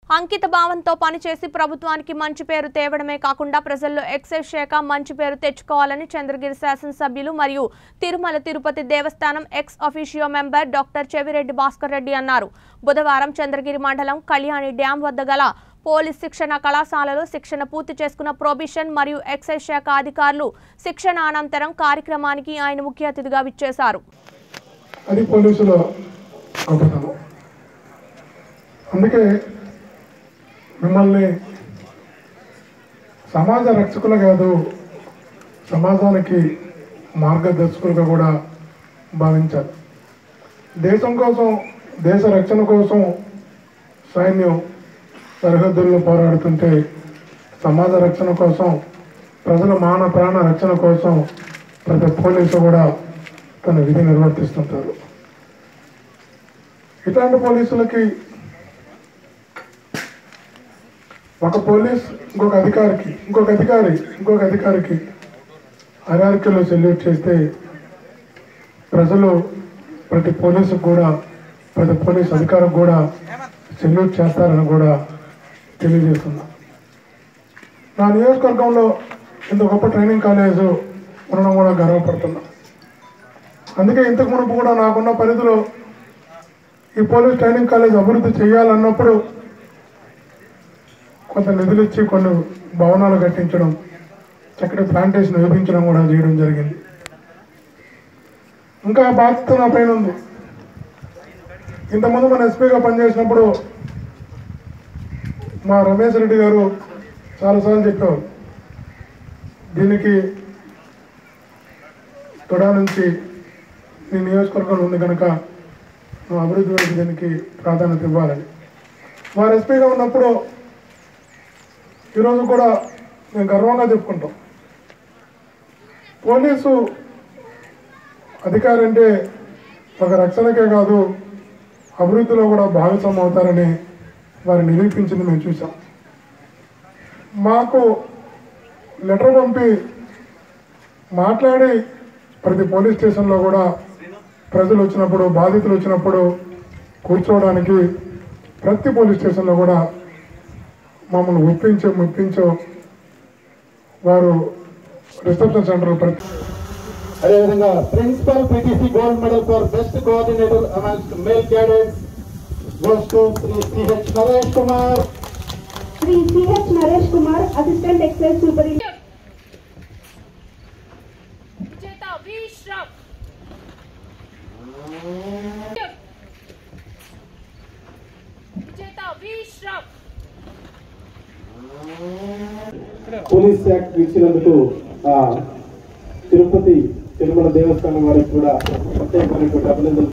అంకిత భావంతో పనిచేసి ప్రభుత్వానికి మంచి పేరు తేవడమే కాకుండా ప్రజల్లో ఎక్సైజ్ శాఖ మంచి పేరు తెచ్చుకోవాలని చంద్రగిరి శాసనసభ్యులు మరియు Tirumala Tirupati Devasthanam ex officio member doctor Chevireddy Bhaskar Reddy అన్నారు బుధవారం చంద్రగిరి మండలం కళ్యాణి డ్యాం వద్ద గల పోలీస్ శిక్షణ కళాశాలలో శిక్షణ పూర్తి చేసుకున్న ప్రొబిషన్ మరియు ఎక్సైజ్ శాఖ అధికారులు శిక్షణ అనంతరం కార్యక్రమానికి ఆయన ముఖ్య అతిథిగా విచ్చేశారు అది పోలీసుల గొప్పతనం అందుకే మిమ్మల్ని సమాజ రక్షకులు కాదు సమాజానికి మార్గదర్శకులుగా కూడా భావించాలి దేశం కోసం దేశ రక్షణ కోసం సైన్యం సరిహద్దుల్లో పోరాడుతుంటే సమాజ రక్షణ కోసం ప్రజల మాన ప్రాణ రక్షణ కోసం ప్రతి పోలీసు కూడా తన విధి నిర్వర్తిస్తుంటారు ఇట్లాంటి పోలీసులకి ఒక పోలీస్ ఇంకొక అధికారికి ఇంకొక అధికారి ఇంకొక అధికారికి అరారికలో సెల్యూట్ చేస్తే ప్రజలు ప్రతి పోలీసుకు కూడా ప్రతి పోలీస్ అధికారికి కూడా సెల్యూట్ చేస్తారని కూడా తెలియజేస్తున్నా నా నియోజకవర్గంలో ఇంత గొప్ప ట్రైనింగ్ కాలేజ్ ఉండడం కూడా గర్వపడుతున్నా అందుకే ఇంతకు మునుపు కూడా నాకున్న పరిధిలో ఈ పోలీస్ ట్రైనింగ్ కాలేజ్ అభివృద్ధి చేయాలన్నప్పుడు కొంత నిధులు ఇచ్చి కొన్ని భవనాలు కట్టించడం చక్కటి ప్లాంటేషన్ వేపించడం కూడా చేయడం జరిగింది ఇంకా ఆ బాధ్యత నా పైన ఉంది ఇంతకుముందు మన ఎస్పీగా పనిచేసినప్పుడు మా రమేష్ రెడ్డి గారు చాలాసార్లు చెప్పేవారు దీనికి తొడా నుంచి నీ నియోజకవర్గంలో ఉంది కనుక నువ్వు అభివృద్ధి వైపు దీనికి ప్రాధాన్యత ఇవ్వాలని వారు ఎస్పీగా ఉన్నప్పుడు ఈరోజు కూడా మేము గర్వంగా చెప్పుకుంటాం పోలీసు అధికారి అంటే ఒక రక్షణకే కాదు అభివృద్ధిలో కూడా భాగస్వామ్యం అవుతారని వారు నిరూపించింది మేము చూసాం మాకు లెటర్ పంపి మాట్లాడి ప్రతి పోలీస్ స్టేషన్లో కూడా ప్రజలు వచ్చినప్పుడు బాధితులు వచ్చినప్పుడు కూర్చోవడానికి ప్రతి పోలీస్ స్టేషన్లో కూడా మమ్మల్ని ఒప్పించో మెప్పించో వారు రిసెప్షన్ సెంటర్ ప్రతి అదేవిధంగా principal PTC gold medal for best coordinator amongst male cadets goes to Shri CH Naresh Kumar Shri CH Naresh Kumar assistant excise superintendent విజేత విశ్రమ్ విజేత విశ్రమ్ పోలీస్ యాక్ట్ ఇచ్చినందుకు ఆ, తిరుపతి తిరుమల దేవస్థానం వారికి కూడా ప్రత్యేకమైనటువంటి అభినందనలు